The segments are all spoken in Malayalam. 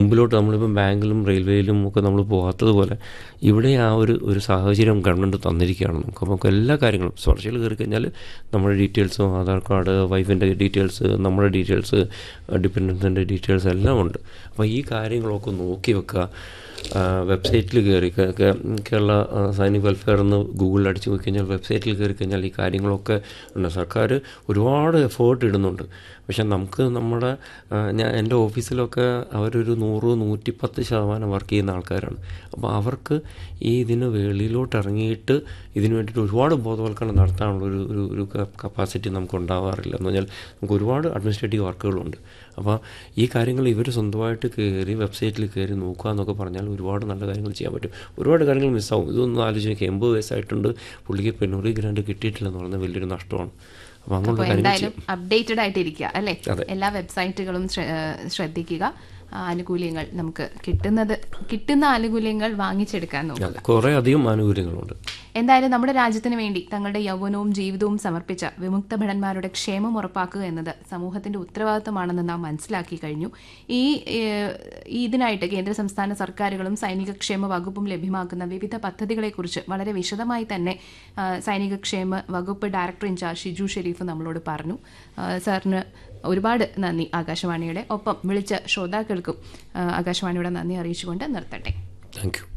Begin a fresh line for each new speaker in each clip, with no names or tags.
മുമ്പിലോട്ട് നമ്മളിപ്പം ബാങ്കിലും റെയിൽവേയിലും ഒക്കെ നമ്മൾ പോകാത്തതുപോലെ ഇവിടെ ആ ഒരു ഒരു സാഹചര്യം ഗവൺമെൻറ് തന്നിരിക്കുകയാണ് നമുക്ക് നമുക്ക് എല്ലാ കാര്യങ്ങളും സ്പർശയിൽ കയറി കഴിഞ്ഞാൽ നമ്മുടെ ഡീറ്റെയിൽസും ആധാർ കാർഡ് വൈഫിൻ്റെ ഡീറ്റെയിൽസ് നമ്മുടെ ഡീറ്റെയിൽസ് ഡിപ്പെൻഡൻസിൻ്റെ ഡീറ്റെയിൽസ് എല്ലാം ഉണ്ട് അപ്പോൾ ഈ കാര്യങ്ങളൊക്കെ നോക്കി വെക്കുക വെബ്സൈറ്റിൽ കയറി കേ- കേ- കേരള ആ, സൈനിക് വെൽഫെയർ എന്ന് ഗൂഗിളിൽ അടിച്ചു നോക്കി കഴിഞ്ഞാൽ വെബ്സൈറ്റിൽ കയറി കഴിഞ്ഞാൽ ഈ കാര്യങ്ങളൊക്കെ ഉണ്ട് സർക്കാർ ഒരുപാട് എഫേർട്ട് ഇടുന്നുണ്ട് പക്ഷെ നമുക്ക് നമ്മുടെ ആ, ഞാൻ എൻ്റെ ഓഫീസിലൊക്കെ അവരൊരു നൂറ് നൂറ്റിപ്പത്ത് ശതമാനം വർക്ക് ചെയ്യുന്ന ആൾക്കാരാണ് അപ്പോൾ അവർക്ക് ഈ ഇതിന് വെളിയിലോട്ട് ഇറങ്ങിയിട്ട് ഇതിന് വേണ്ടിയിട്ട് ഒരുപാട് ബോധവൽക്കരണം നടത്താനുള്ള ഒരു ഒരു ഒരു കപ്പാസിറ്റി നമുക്ക് ഉണ്ടാവാറില്ല എന്ന് പറഞ്ഞാൽ നമുക്ക് ഒരുപാട് അഡ്മിനിസ്ട്രേറ്റീവ് വർക്കുകളുണ്ട് അപ്പോൾ ഈ കാര്യങ്ങൾ ഇവർ സ്വന്തമായിട്ട് കയറി വെബ്സൈറ്റിൽ കയറി നോക്കുക എന്നൊക്കെ പറഞ്ഞാൽ ഒരുപാട് നല്ല കാര്യങ്ങൾ ചെയ്യാൻ പറ്റും ഒരുപാട് കാര്യങ്ങൾ മിസ്സാവും ഇതൊന്നും ആലോചിച്ച് നോക്കി എൺപത് വയസ്സായിട്ടുണ്ട് പുള്ളിക്ക് പെണ്ണൂറി ഗ്രാൻഡ് കിട്ടിയിട്ടില്ലെന്ന് പറയുന്നത് വലിയൊരു നഷ്ടമാണ് അപ്പോൾ അങ്ങനെയുള്ള
അപ്പോൾ
കാര്യങ്ങൾ
എന്തായാലും
ചെയ്യും
അപ്ഡേറ്റഡ് ആയിട്ടിരിക്കുക അല്ലേ
അതെ.
എല്ലാ വെബ്സൈറ്റുകളും ശ്ര- ഏഹ് ശ്രദ്ധിക്കുക ആ, ആനുകൂല്യങ്ങൾ നമുക്ക് കിട്ടുന്നത് കിട്ടുന്ന ആനുകൂല്യങ്ങൾ വാങ്ങിച്ചെടുക്കാൻ നോക്കുക
അതെ കുറേ അധികം ആനുകൂല്യങ്ങളുണ്ട്
എന്തായാലും നമ്മുടെ രാജ്യത്തിന് വേണ്ടി തങ്ങളുടെ യൗവനവും ജീവിതവും സമർപ്പിച്ച വിമുക്ത ഭടന്മാരുടെ ക്ഷേമം ഉറപ്പാക്കുക എന്നത് സമൂഹത്തിന്റെ ഉത്തരവാദിത്തമാണെന്ന് നാം മനസ്സിലാക്കി കഴിഞ്ഞു ഈ ഏഹ്, ഈ ഇതിനായിട്ട് കേന്ദ്ര സംസ്ഥാന സർക്കാരുകളും സൈനിക ക്ഷേമ വകുപ്പും ലഭ്യമാക്കുന്ന വിവിധ പദ്ധതികളെക്കുറിച്ച് വളരെ വിശദമായി തന്നെ ആ, സൈനിക ക്ഷേമ വകുപ്പ് ഡയറക്ടർ ഇൻചാർജ് ഷിജു ഷെരീഫ് നമ്മളോട് പറഞ്ഞു ആ, സാറിന് ഒരുപാട് നന്ദി ആകാശവാണിയുടെ ഒപ്പം വിളിച്ച ശ്രോതാക്കൾക്കും ആ, ആകാശവാണിയുടെ നന്ദി അറിയിച്ചുകൊണ്ട് നിർത്തട്ടെ
താങ്ക് യു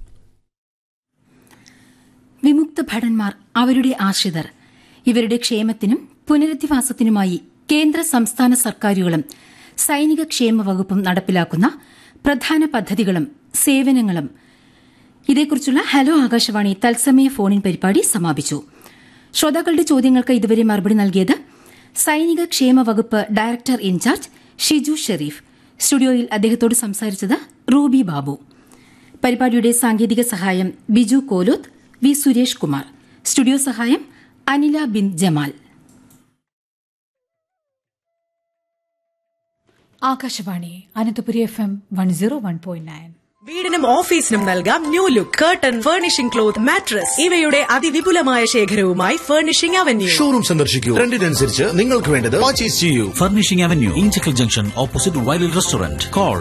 വിമുക്ത ഭടന്മാർ അവരുടെ ആശ്രിതർ ഇവരുടെ ക്ഷേമത്തിനും പുനരധിവാസത്തിനുമായി കേന്ദ്ര സംസ്ഥാന സർക്കാരുകളും സൈനിക ക്ഷേമ വകുപ്പും നടപ്പിലാക്കുന്ന പ്രധാന പദ്ധതികളും സേവനങ്ങളും ഇതേക്കുറിച്ചുള്ള ഹലോ ആകാശവാണി തത്സമയ ഫോണിൻ പരിപാടി സമാപിച്ചു ശ്രോതാക്കളുടെ ചോദ്യങ്ങൾക്ക് ഇതുവരെ മറുപടി നൽകിയത് സൈനിക ക്ഷേമ വകുപ്പ് ഡയറക്ടർ ഇൻചാർജ് ഷിജു ഷെരീഫ് സ്റ്റുഡിയോയിൽ അദ്ദേഹത്തോട് സംസാരിച്ചത് റൂബി ബാബു പരിപാടിയുടെ സാങ്കേതിക സഹായം ബിജു കോലോത്ത് വി സുരേഷ് കുമാർ സ്റ്റുഡിയോ സഹായം Anila bin Jamal
Akashvani Ananthapuri F M one zero one point nine
വീടിനും ഓഫീസിനും നൽകാം new look curtain furnishing cloth mattress ഇവയുടെ അതിവിപുലമായ ശേഖരവുമായി ഫർണിഷിംഗ് അവന്യൂ
ഷോറൂം സന്ദർശിക്കൂ ട്രെൻഡിനനുസരിച്ച് നിങ്ങൾക്ക് വേണ്ടത് പർച്ചേസ് ചെയ്യൂ
Furnishing Avenue, Inchicle Junction, opposite Wild Restaurant. Call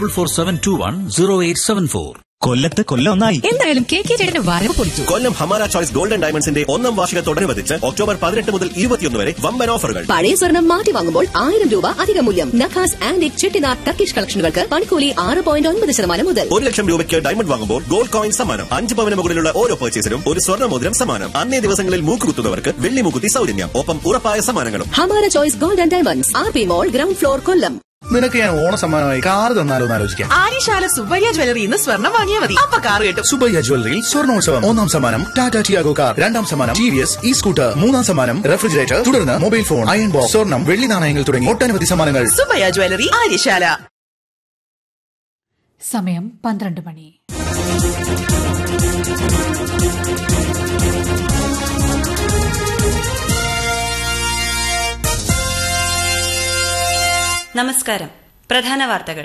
9447210874.
കൊല്ലത്ത് കൊല്ലം ഒന്നായി
എന്തായാലും കെ കെ ചേട്ടന്റെ വരവ് പൊളിച്ചു
കൊല്ലം ഹമാര ചോയ്സ് ഗോൾഡൻ ഡയമണ്ട്സിന്റെ ഒന്നാം വാർഷികത്തോടനുബന്ധിച്ച് ഒക്ടോബർ പതിനെട്ട് മുതൽ ഇരുപത്തിയൊന്ന് വരെ വമ്പൻ ഓഫറുകൾ
പഴയ സ്വർണം മാറ്റി വാങ്ങുമ്പോൾ ആയിരം രൂപ അധിക മൂല്യം നഖാസ് ആൻഡ് ചെട്ടിനാർ ടർക്കിഷ് കളക്ഷനുകൾക്ക് പണിക്കൂലി ആറ് പോയിന്റ് ഒൻപത് ശതമാനം മുതൽ
ഒരു ലക്ഷം രൂപയ്ക്ക് ഡയമണ്ട് വാങ്ങുമ്പോൾ ഗോൾഡ് കോയിൻ സമ്മാനം അഞ്ച് പവന് മുകളിലുള്ള ഓരോ പർച്ചേസിനും ഒരു സ്വർണ്ണ മോതിരം സമ്മാനം അന്നേ ദിവസങ്ങളിൽ മൂക്കുകുത്തുന്നവർക്ക് വെള്ളി മൂക്കുത്തി സൗജന്യം ഒപ്പം ഉറപ്പായ സമ്മാനങ്ങളും
Hamara choice gold and diamonds R P mall ground floor Kollam
നിനക്ക് ഞാൻ ഓണ സമ്മാനമായി കാർ തന്നാലോ എന്ന് ആലോചിക്കാം
ആര്യശാല സുബ്ബയ്യ ജ്വല്ലറി ഇന്ന് സ്വർണം വാങ്ങിയാൽ മതി അപ്പൊ കാർ കിട്ടും
സുബയ്യ ജ്വല്ലറിയിൽ സ്വർണോത്സവം ഒന്നാം സമ്മാനം ടാറ്റ ടിയാഗോ കാർ രണ്ടാം സമ്മാനം T V S E scooter മൂന്നാം സമ്മാനം റെഫ്രിജറേറ്റർ തുടർന്ന് മൊബൈൽ ഫോൺ അയൺ ബോക്സ് സ്വർണം വെള്ളി നാണയങ്ങൾ തുടങ്ങി ഒട്ടനവധി സമ്മാനങ്ങൾ
സുബ്ബയ്യ ജ്വല്ലറി ആര്യശാല
സമയം പന്ത്രണ്ട് മണി
നമസ്കാരം പ്രധാന വാർത്തകൾ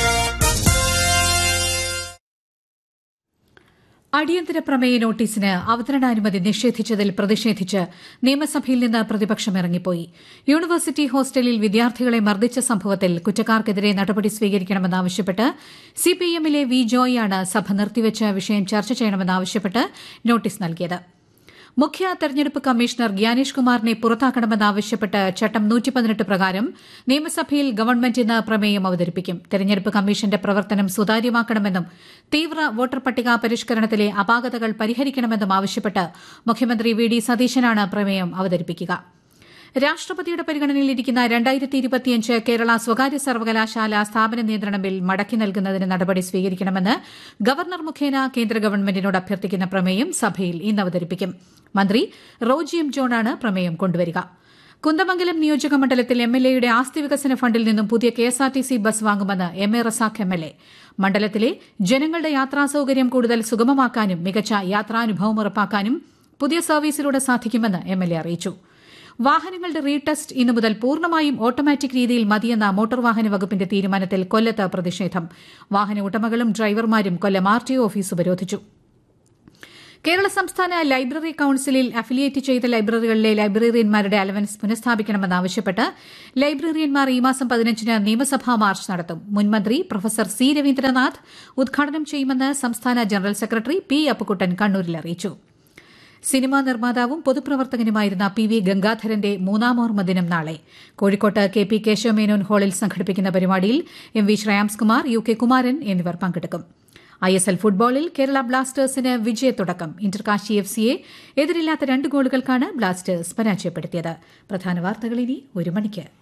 അടിയന്തര പ്രമേയ നോട്ടീസിന് അവതരണാനുമതി നിഷേധിച്ചതിൽ പ്രതിഷേധിച്ച് നിയമസഭയിൽ നിന്ന് പ്രതിപക്ഷം ഇറങ്ങിപ്പോയി യൂണിവേഴ്സിറ്റി ഹോസ്റ്റലിൽ വിദ്യാർത്ഥികളെ മർദ്ദിച്ച സംഭവത്തിൽ കുറ്റക്കാർക്കെതിരെ നടപടി സ്വീകരിക്കണമെന്നാവശ്യപ്പെട്ട് സിപിഐഎമ്മിലെ വി ജോയിയാണ് സഭ നിർത്തിവെച്ച് വിഷയം ചർച്ച ചെയ്യണമെന്നാവശ്യപ്പെട്ട് നോട്ടീസ് നൽകിയത് മുഖ്യ തെരഞ്ഞെടുപ്പ് കമ്മീഷണർ ഗ്യാനേഷ് കുമാറിനെ പുറത്താക്കണമെന്നാവശ്യപ്പെട്ട് ചട്ടം നൂറ്റി പതിനെട്ട് പ്രകാരം നിയമസഭയിൽ ഗവൺമെന്റ് ഇന്ന് പ്രമേയം അവതരിപ്പിക്കും തെരഞ്ഞെടുപ്പ് കമ്മീഷന്റെ പ്രവർത്തനം സുതാര്യമാക്കണമെന്നും തീവ്ര വോട്ടർ പട്ടിക പരിഷ്കരണത്തിലെ അപാകതകൾ പരിഹരിക്കണമെന്നും ആവശ്യപ്പെട്ട് മുഖ്യമന്ത്രി വി ഡി സതീശനാണ് പ്രമേയം അവതരിപ്പിക്കുക രാഷ്ട്രപതിയുടെ പരിഗണനയിലിരിക്കുന്ന രണ്ടായിരത്തി ഇരുപത്തിയഞ്ച് കേരള സ്വകാര്യ സർവകലാശാല സ്ഥാപന നിയന്ത്രണ ബിൽ മടക്കി നൽകുന്നതിന് നടപടി സ്വീകരിക്കണമെന്ന് ഗവർണർ മുഖേന കേന്ദ്ര ഗവൺമെന്റിനോട് അഭ്യർത്ഥിക്കുന്ന പ്രമേയം സഭയിൽ ഇന്ന് അവതരിപ്പിക്കും മന്ത്രി റോജി എം ജോണാണ് പ്രമേയം കൊണ്ടുവരിക കുന്ദമംഗലം നിയോജക മണ്ഡലത്തിൽ എം എൽ എയുടെ ആസ്തി വികസന ഫണ്ടിൽ നിന്നും പുതിയ K S R T C bus വാങ്ങുമെന്ന് M A Razak M L A മണ്ഡലത്തിലെ ജനങ്ങളുടെ യാത്രാ സൌകര്യം കൂടുതൽ സുഗമമാക്കാനും മികച്ച യാത്രാനുഭവം ഉറപ്പാക്കാനും പുതിയ സർവീസിലൂടെ സാധിക്കുമെന്ന് എം എൽ എ അറിയിച്ചു വാഹനങ്ങളുടെ റീടെസ്റ്റ് ഇന്നു മുതൽ പൂർണ്ണമായും ഓട്ടോമാറ്റിക് രീതിയിൽ മതിയെന്ന മോട്ടോർ വാഹന വകുപ്പിന്റെ തീരുമാനത്തിൽ കൊല്ലത്ത് പ്രതിഷേധം വാഹന ഉടമകളും ഡ്രൈവർമാരും Kollam R T O office ഉപരോധിച്ചു കേരള സംസ്ഥാന ലൈബ്രറി കൌൺസിലിൽ അഫിലിയേറ്റ് ചെയ്ത ലൈബ്രറികളിലെ ലൈബ്രറിയന്മാരുടെ അലവൻസ് പുനഃസ്ഥാപിക്കണമെന്നാവശ്യപ്പെട്ട് ലൈബ്രറിയന്മാർ ഈ മാസം പതിനഞ്ചിന് നിയമസഭാ മാർച്ച് നടത്തും മുൻമന്ത്രി പ്രൊഫസർ സി രവീന്ദ്രനാഥ് ഉദ്ഘാടനം ചെയ്യുമെന്ന് സംസ്ഥാന ജനറൽ സെക്രട്ടറി പി അപ്പുക്കുട്ടൻ കണ്ണൂരിൽ അറിയിച്ചു സിനിമാ നിർമ്മാതാവും പൊതുപ്രവർത്തകനുമായിരുന്ന പി വി ഗംഗാധരന്റെ മൂന്നാമോർമ്മ ദിനം നാളെ കോഴിക്കോട്ട് കെ പി കേശവമേനോൻ ഹാളിൽ സംഘടിപ്പിക്കുന്ന പരിപാടിയിൽ M V Shreyamskumar U K Kumaran എന്നിവർ പങ്കെടുക്കും ഐ എസ് എൽ ഫുട്ബോളിൽ കേരള ബ്ലാസ്റ്റേഴ്സിന് വിജയത്തുടക്കം ഇന്റർകാശി എഫ് സിയെ എതിരില്ലാത്ത രണ്ട് ഗോളുകൾക്കാണ് ബ്ലാസ്റ്റേഴ്സ് പരാജയപ്പെടുത്തിയത് പ്രധാന വാർത്തകൾ ഇനി ഒരു മണിക്ക്